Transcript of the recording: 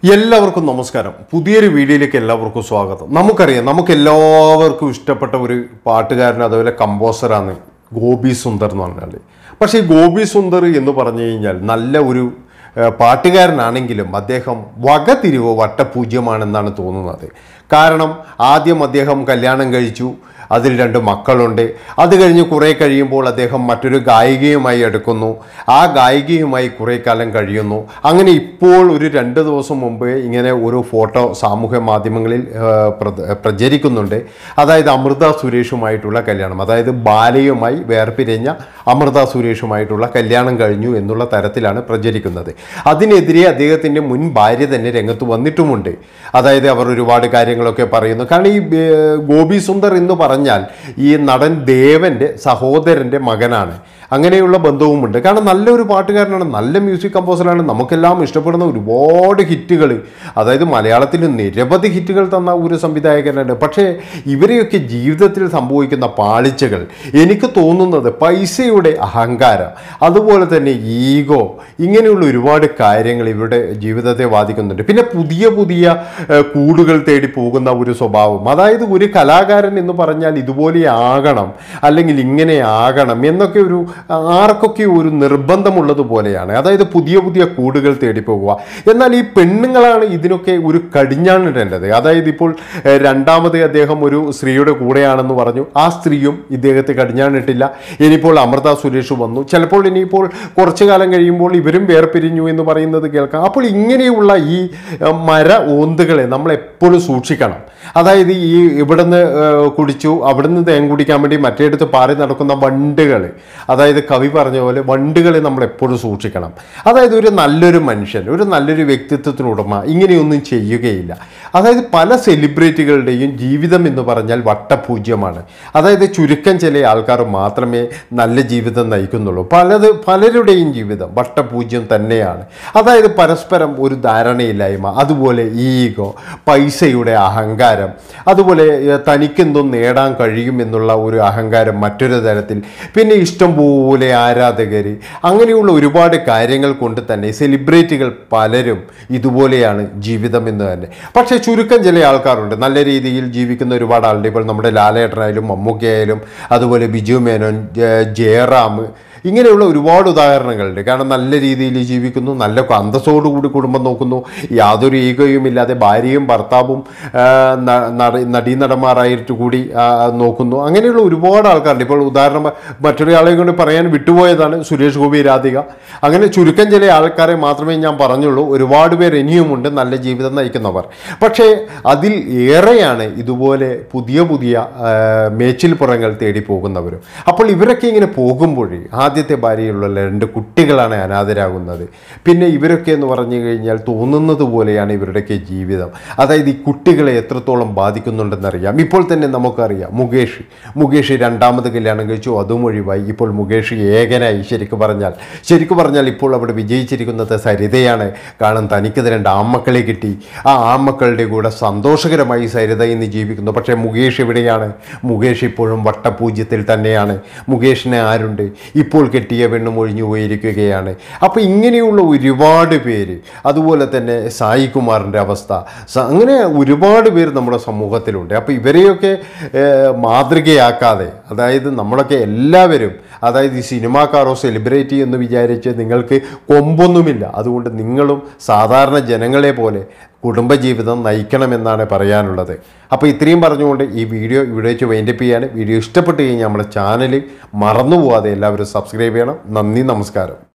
എല്ലാവർക്കും നമസ്കാരം പുതിയൊരു വീഡിയോയിലേക്ക് എല്ലാവർക്കും സ്വാഗതം നമുക്കറിയാം നമുക്ക് എല്ലാവർക്കും ഇഷ്ടപ്പെട്ട ഒരു പാട്ടുകാരൻ അതുപോലെ കമ്പോസറാണ് ഗോപി സുന്ദർ എന്ന് പറഞ്ഞാൽ പക്ഷേ ഈ ഗോപി സുന്ദർ എന്ന് പറഞ്ഞു കഴിഞ്ഞാൽ നല്ല ഒരു ഏഹ്, പാട്ടുകാരനാണെങ്കിലും അദ്ദേഹം വകതിരിവ് വട്ടപൂജ്യമാണെന്നാണ് തോന്നുന്നത് കാരണം ആദ്യം അദ്ദേഹം കല്യാണം കഴിച്ചു അതിൽ രണ്ട് മക്കളുണ്ട് അത് കഴിഞ്ഞ് കുറേ കഴിയുമ്പോൾ അദ്ദേഹം മറ്റൊരു ഗായികയുമായി എടുക്കുന്നു ആ ഗായികയുമായി കുറേ കാലം കഴിയുന്നു അങ്ങനെ ഇപ്പോൾ ഒരു രണ്ട് ദിവസം മുമ്പ് ഇങ്ങനെ ഒരു ഫോട്ടോ സാമൂഹ്യ മാധ്യമങ്ങളിൽ ആ, പ്ര- പ്രചരിക്കുന്നുണ്ട് അതായത് അമൃത സുരേഷുമായിട്ടുള്ള കല്യാണം അതായത് ബാലയുമായി വേർപിരിഞ്ഞ അമൃത സുരേഷുമായിട്ടുള്ള കല്യാണം കഴിഞ്ഞു എന്നുള്ള തരത്തിലാണ് പ്രചരിക്കുന്നത് അതിനെതിരെ അദ്ദേഹത്തിൻ്റെ മുൻ ഭാര്യ തന്നെ രംഗത്ത് വന്നിട്ടുമുണ്ട് അതായത് അവർ ഒരുപാട് കാര്യങ്ങളൊക്കെ പറയുന്നു കാരണം ഈ ഏർ, ഗോപി സുന്ദർ എന്ന് പറഞ്ഞാൽ ഈ നടൻ ദേവൻ്റെ സഹോദരൻ്റെ മകനാണ് അങ്ങനെയുള്ള ബന്ധവുമുണ്ട് കാരണം നല്ലൊരു പാട്ടുകാരനാണ് നല്ല മ്യൂസിക് കമ്പോസറാണ് നമുക്കെല്ലാം ഇഷ്ടപ്പെടുന്ന ഒരുപാട് ഹിറ്റുകൾ അതായത് മലയാളത്തിൽ നിരവധി ഹിറ്റുകൾ തന്ന ഒരു സംവിധായകനാണ് പക്ഷേ ഇവരെയൊക്കെ ജീവിതത്തിൽ സംഭവിക്കുന്ന പാളിച്ചകൾ എനിക്ക് തോന്നുന്നത് പൈസയുടെ അഹങ്കാരം അതുപോലെ തന്നെ ഈഗോ ഇങ്ങനെയുള്ള ഒരുപാട് കാര്യങ്ങൾ ഇവരുടെ ജീവിതത്തെ ബാധിക്കുന്നുണ്ട് പിന്നെ പുതിയ പുതിയ ഏഹ്, കൂടുകൾ തേടി പോകുന്ന ഒരു സ്വഭാവം അതായത് ഒരു കലാകാരൻ എന്ന് പറഞ്ഞാൽ ഇതുപോലെ ആകണം അല്ലെങ്കിൽ ഇങ്ങനെ ആകണം എന്നൊക്കെ ഒരു ആർക്കൊക്കെ ഒരു നിർബന്ധമുള്ളത് പോലെയാണ് അതായത് പുതിയ പുതിയ കൂടുകൾ തേടി പോകുക എന്നാൽ ഈ പെണ്ണുങ്ങളാണ് ഇതിനൊക്കെ ഒരു കടിഞ്ഞാണിടേണ്ടത് അതായത് ഇപ്പോൾ ഏഹ്, രണ്ടാമത് അദ്ദേഹം ഒരു സ്ത്രീയുടെ കൂടെയാണെന്ന് പറഞ്ഞു ആ സ്ത്രീയും ഇദ്ദേഹത്തെ കടിഞ്ഞാണിട്ടില്ല ഇനിയിപ്പോൾ അമൃത സുരേഷ് വന്നു ചിലപ്പോൾ ഇനിയിപ്പോൾ കുറച്ചു കാലം കഴിയുമ്പോൾ ഇവരും വേർപിരിഞ്ഞു എന്ന് പറയുന്നത് കേൾക്കാം അപ്പോൾ ഇങ്ങനെയുള്ള ഈ ഏഹ്, മര ഓന്തുകളെ നമ്മൾ എപ്പോഴും സൂക്ഷിക്കണം അതായത് ഈ ഇവിടുന്ന് ഏഹ്, കുടിച്ചു അവിടുന്ന് തേൻ കുടിക്കാൻ വേണ്ടി മറ്റേടത്ത് പാറി നടക്കുന്ന വണ്ടുകൾ അതായത് കവി പറഞ്ഞ പോലെ വണ്ടുകളെ നമ്മൾ എപ്പോഴും സൂക്ഷിക്കണം അതായത് ഒരു നല്ലൊരു മനുഷ്യൻ ഒരു നല്ലൊരു വ്യക്തിത്വത്തിനുടമ ഇങ്ങനെയൊന്നും ചെയ്യുകയില്ല അതായത് പല സെലിബ്രിറ്റികളുടെയും ജീവിതം എന്ന് പറഞ്ഞാൽ വട്ടപൂജ്യമാണ് അതായത് ചുരുക്കം ചില ആൾക്കാർ മാത്രമേ നല്ല ജീവിതം നയിക്കുന്നുള്ളൂ പലത് പലരുടെയും ജീവിതം വട്ടപൂജ്യം തന്നെയാണ് അതായത് പരസ്പരം ഒരു ധാരണയില്ലായ്മ അതുപോലെ ഈഗോ പൈസയുടെ അഹങ്കാരം അതുപോലെ ഏഹ്, തനിക്കെന്തോ നേടാൻ കഴിയും എന്നുള്ള ഒരു അഹങ്കാരം മറ്റൊരു തരത്തിൽ പിന്നെ ഇഷ്ടം പോലെ ആരാധകർ അങ്ങനെയുള്ള ഒരുപാട് കാര്യങ്ങൾ കൊണ്ട് തന്നെ സെലിബ്രിറ്റികൾ പലരും ഇതുപോലെയാണ് ജീവിതം എന്ന് തന്നെ പക്ഷേ ചുരുക്കം ചില ആൾക്കാരുണ്ട് നല്ല രീതിയിൽ ജീവിക്കുന്ന ഒരുപാട് ആളുണ്ട് ഇപ്പോൾ നമ്മുടെ ലാലേട്ടനായാലും മമ്മൂക്കയായാലും അതുപോലെ ബിജു മേനോൻ ജയ- ജയറാം ഇങ്ങനെയുള്ള ഒരുപാട് ഉദാഹരണങ്ങളുണ്ട് കാരണം നല്ല രീതിയിൽ ജീവിക്കുന്നു നല്ല അന്തസ്സോടുകൂടി കുടുംബം നോക്കുന്നു യാതൊരു ഈഗോയും ഇല്ലാതെ ഭാര്യയും ഭർത്താവും ആ, ന- നട- നടീനടന്മാരായിട്ട് കൂടി ആ, നോക്കുന്നു അങ്ങനെയുള്ള ഒരുപാട് ആൾക്കാരുണ്ട് ഇപ്പോൾ ഉദാഹരണം മറ്റൊരാളെ കൊണ്ട് പറയാൻ വിട്ടുപോയതാണ് സുരേഷ് ഗോപി രാധിക അങ്ങനെ ചുരുക്കം ചില ആൾക്കാരെ മാത്രമേ ഞാൻ പറഞ്ഞുള്ളൂ ഒരുപാട് പേർ ഇനിയുമുണ്ട് നല്ല ജീവിതം നയിക്കുന്നവർ പക്ഷേ അതിൽ ഏറെയാണ് ഇതുപോലെ പുതിയ പുതിയ ആ, മേച്ചിൽ പുറങ്ങൾ തേടി പോകുന്നവരും അപ്പോൾ ഇവരൊക്കെ ഇങ്ങനെ പോകുമ്പോഴേ ആദ്യത്തെ ഭാര്യയുള്ള രണ്ട് കുട്ടികളാണ് അനാഥരാകുന്നത് പിന്നെ ഇവരൊക്കെ എന്ന് പറഞ്ഞു കഴിഞ്ഞാൽ തോന്നുന്നത് പോലെയാണ് ഇവരുടെയൊക്കെ ജീവിതം അതായത് ഈ കുട്ടികളെ എത്രത്തോളം ബാധിക്കുന്നുണ്ടെന്നറിയാം ഇപ്പോൾ തന്നെ നമുക്കറിയാം മുകേഷ് മുകേഷ് രണ്ടാമത് കല്യാണം കഴിച്ചു അതും ഒഴിവായി ഇപ്പോൾ മുകേഷ് ഏകനായി ശരിക്കും പറഞ്ഞാൽ ശരിക്കും പറഞ്ഞാൽ ഇപ്പോൾ അവിടെ വിജയിച്ചിരിക്കുന്നത് സരിതയാണ് കാരണം തനിക്കത് രണ്ട് ആൺമക്കളെ കിട്ടി ആ ആൺമക്കളുടെ കൂടെ സന്തോഷകരമായി സരിത ഇന്ന് ജീവിക്കുന്നു പക്ഷേ മുകേഷ് എവിടെയാണ് മുകേഷ് ഇപ്പോഴും വട്ടപൂജ്യത്തിൽ തന്നെയാണ് മുകേഷിനെ ആരുണ്ട് ഇപ്പോൾ കെട്ടിയ പെണ്ണും ഒഴിഞ്ഞു പോയിരിക്കുകയാണ് അപ്പോൾ ഇങ്ങനെയുള്ള ഒരുപാട് പേര് അതുപോലെ തന്നെ സായി കുമാറിൻ്റെ അവസ്ഥ സ- അങ്ങനെ ഒരുപാട് പേര് നമ്മുടെ സമൂഹത്തിലുണ്ട് അപ്പോൾ ഇവരെയൊക്കെ ഏഹ്, മാതൃകയാക്കാതെ അതായത് നമ്മളൊക്കെ എല്ലാവരും അതായത് ഈ സിനിമാക്കാരോ സെലിബ്രിറ്റി എന്ന് വിചാരിച്ച് നിങ്ങൾക്ക് കൊമ്പൊന്നുമില്ല അതുകൊണ്ട് നിങ്ങളും സാധാരണ ജനങ്ങളെ പോലെ കുടുംബജീവിതം നയിക്കണമെന്നാണ് പറയാനുള്ളത് അപ്പോൾ ഇത്രയും പറഞ്ഞുകൊണ്ട് ഈ വീഡിയോ ഇവിടെ വെച്ച് വൈൻഡപ്പ് ചെയ്യാണ് വീഡിയോ ഇഷ്ടപ്പെട്ട് കഴിഞ്ഞാൽ നമ്മുടെ ചാനൽ മറന്നു പോവാതെ എല്ലാവരും സബ്സ്ക്രൈബ് ചെയ്യണം നന്ദി നമസ്കാരം